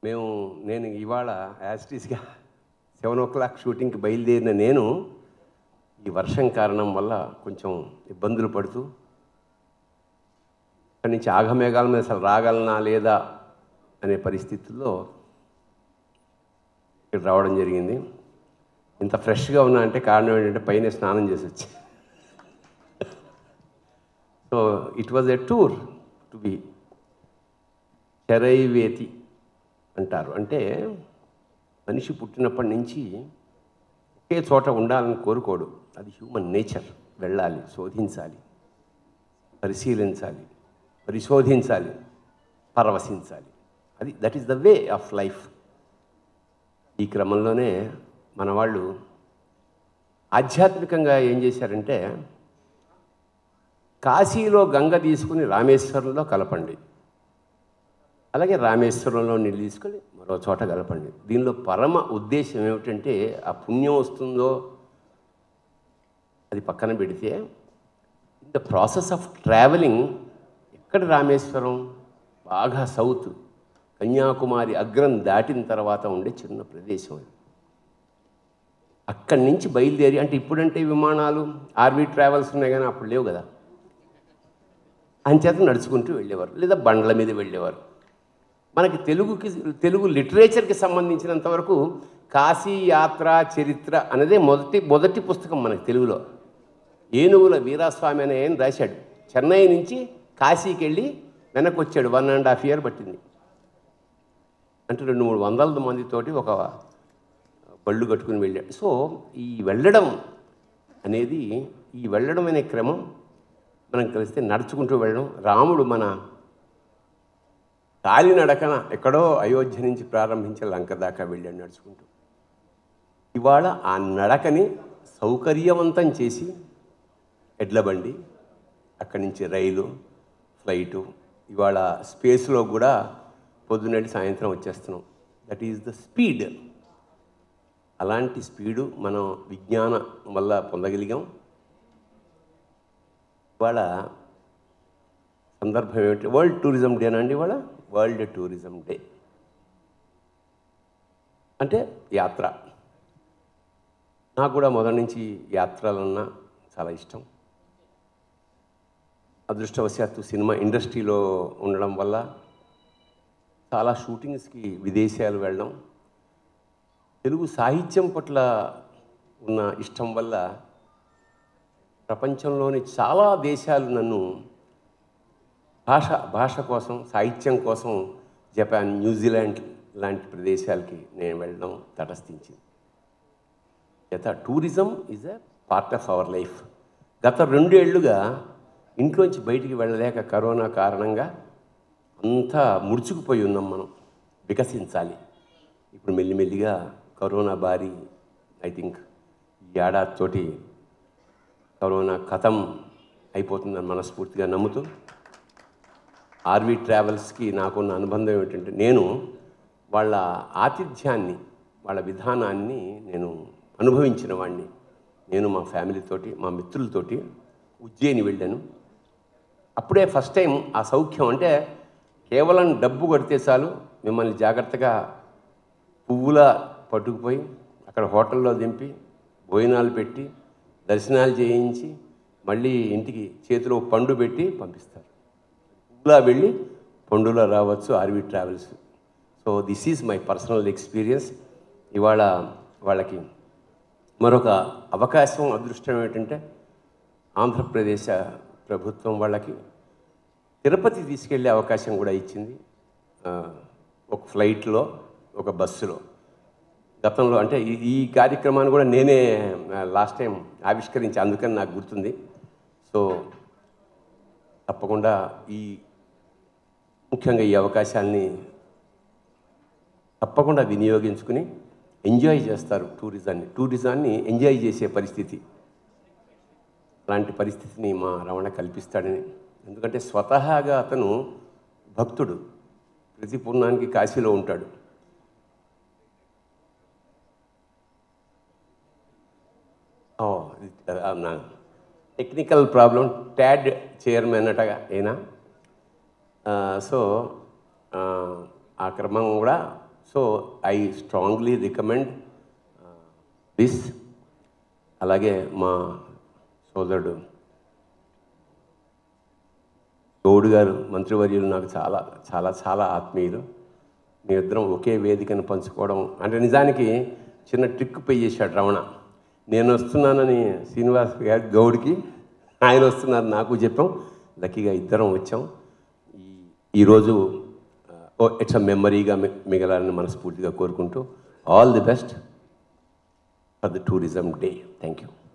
మేము నేను ఇవాళ యాస్టీస్గా సెవెన్ ఓ క్లాక్ షూటింగ్కి బయలుదేరిన నేను ఈ వర్షం కారణం వల్ల కొంచెం ఇబ్బందులు పడుతూ అక్కడి నుంచి ఆగమేఘాల మీద అసలు రాగలనా లేదా అనే పరిస్థితుల్లో ఇక్కడ రావడం జరిగింది ఇంత ఫ్రెష్గా ఉన్నా అంటే కారణం ఏంటంటే పైన స్నానం చేసి వచ్చి so it was a tour to be చెరైవేతి అంటారు అంటే మనిషి పుట్టినప్పటి నుంచి ఒకే చోట ఉండాలని కోరుకోడు అది హ్యూమన్ నేచర్ వెళ్ళాలి శోధించాలి పరిశీలించాలి పరిశోధించాలి పరవశించాలి అది that is the way of life ఈ క్రమంలోనే మన వాళ్ళు ఆధ్యాత్మికంగా ఏం చేశారంటే కాశీలో గంగ తీసుకుని రామేశ్వరంలో కలపండి అలాగే రామేశ్వరంలో నీళ్ళు తీసుకొని మరో చోట కలపండి దీనిలో పరమ ఉద్దేశం ఏమిటంటే ఆ పుణ్యం వస్తుందో అది పక్కన పెడితే in the process of traveling ఎక్కడ రామేశ్వరం బాగా సౌత్ కన్యాకుమారి అగ్రం దాటిన తర్వాత ఉండే చిన్న ప్రదేశం అది అక్కడి నుంచి బయలుదేరి అంటే ఇప్పుడంటే విమానాలు ఆర్వీ ట్రావెల్స్ ఉన్నాయి కానీ అప్పుడు లేవు కదా అంచేత నడుచుకుంటూ వెళ్ళేవారు లేదా బండ్ల మీద వెళ్ళేవారు మనకి తెలుగుకి తెలుగు లిటరేచర్కి సంబంధించినంత వరకు కాశీ యాత్ర చరిత్ర అనేదే మొదటి మొదటి పుస్తకం మనకి తెలుగులో ఏనుగుల వీరాస్వామి అనే ఆయన రాశాడు చెన్నై నుంచి కాశీకి వెళ్ళి వెనక్కి వచ్చాడు వన్ అండ్ హాఫ్ ఇయర్ పట్టింది అంటే రెండు మూడు వందల మందితోటి ఒక బళ్ళు కట్టుకుని వెళ్ళాడు సో ఈ వెళ్ళడం అనేది ఈ వెళ్ళడం అనే క్రమం మనం కలిస్తే నడుచుకుంటూ వెళ్ళడం రాముడు మన కాలినడకన ఎక్కడో అయోధ్య నుంచి ప్రారంభించి లంక దాకా వెళ్ళాడు నడుచుకుంటూ ఇవాళ ఆ నడకని సౌకర్యవంతం చేసి ఎడ్ల బండి అక్కడి నుంచి రైలు ఫ్లైటు ఇవాళ స్పేస్లో కూడా పొద్దున్నటి సాయంత్రం వచ్చేస్తున్నాం దట్ ఈజ్ ద స్పీడ్ అలాంటి స్పీడు మనం విజ్ఞానం వల్ల పొందగలిగాం ఇవాళ సందర్భం ఏమిటి వరల్డ్ టూరిజం డే అండి ఇవాళ వరల్డ్ టూరిజం డే అంటే యాత్ర నాకు కూడా మొదటి నుంచి యాత్రలన్నా చాలా ఇష్టం అదృష్టవశాత్తు సినిమా ఇండస్ట్రీలో ఉండడం వల్ల చాలా షూటింగ్స్కి విదేశాలు వెళ్ళడం తెలుగు సాహిత్యం పట్ల ఉన్న ఇష్టం వల్ల ప్రపంచంలోని చాలా దేశాలు నన్ను భాష భాష కోసం సాహిత్యం కోసం జపాన్ న్యూజిలాండ్ లాంటి ప్రదేశాలకి నేను వెళ్ళడం తటస్థించింది చేత tourism is a part of our life గత రెండేళ్లుగా ఇంట్లోంచి బయటికి వెళ్ళలేక కరోనా కారణంగా అంతా ముడుచుకుపోయి ఉన్నాం మనం వికసించాలి ఇప్పుడు మెల్లిమెల్లిగా కరోనా బారి ఐ థింక్ ఈ ఏడాదితోటి కరోనా కథం అయిపోతుందని మనస్ఫూర్తిగా నమ్ముతూ ఆర్వీ ట్రావెల్స్కి నాకున్న అనుబంధం ఏమిటంటే నేను వాళ్ళ ఆతిథ్యాన్ని వాళ్ళ విధానాన్ని నేను అనుభవించిన వాడిని నేను మా ఫ్యామిలీతోటి మా మిత్రులతోటి ఉజ్జయిని వెళ్ళాను అప్పుడే ఫస్ట్ టైం ఆ సౌఖ్యం అంటే కేవలం డబ్బు కొడితే చాలు మిమ్మల్ని జాగ్రత్తగా పువ్వులా పట్టుకుపోయి అక్కడ హోటల్లో దింపి భోజనాలు పెట్టి దర్శనాలు చేయించి మళ్ళీ ఇంటికి చేతిలో పండు పెట్టి పంపిస్తారు పువ్వులా వెళ్ళి పండులా రావచ్చు RV travels so this is my personal experience ఇవాళ వాళ్ళకి మరొక అవకాశం అదృష్టం ఏంటంటే ఆంధ్రప్రదేశ్ ప్రభుత్వం వాళ్ళకి తిరుపతి తీసుకెళ్ళే అవకాశం కూడా ఇచ్చింది ఆ, ఒక ఫ్లైట్లో ఒక బస్సులో గతంలో అంటే ఈ ఈ కార్యక్రమాన్ని కూడా నేనే లాస్ట్ టైం ఆవిష్కరించి అందుకని నాకు గుర్తుంది సో తప్పకుండా ఈ ముఖ్యంగా ఈ అవకాశాల్ని తప్పకుండా వినియోగించుకుని ఎంజాయ్ చేస్తారు టూరిజాన్ని టూరిజాన్ని ఎంజాయ్ చేసే పరిస్థితి అలాంటి పరిస్థితిని మా రమణ కల్పిస్తాడని ఎందుకంటే స్వతహాగా అతను భక్తుడు ప్రతి పూర్ణానికి కాశీలో ఉంటాడు ఓ ఇది- ఆ, నా టెక్నికల్ ప్రాబ్లం ట్యాడ్ చైర్మన్ అటగా అయినా సో ఆ, ఆ క్రమం కూడా so I strongly recommend this అలాగే మా సోదరుడు గౌడ్ గారు మంత్రివర్యులు నాకు చాలా చాలా చాలా ఆత్మీయులు మేమిద్దరం ఒకే వేదికను పంచుకోవడం అంటే నిజానికి చిన్న ట్రిక్ పే చేశాడు రమణ నేను వస్తున్నానని శ్రీనివాస్ గారి గౌడ్కి ఆయన వస్తున్నారు నాకు చెప్పాం లక్కీగా ఇద్దరం వచ్చాం ఈ- ఈరోజు ఇట్స్ అ మెమరీగా మి- మిగలాలని మనస్ఫూర్తిగా కోరుకుంటూ all the best for the tourism day thank you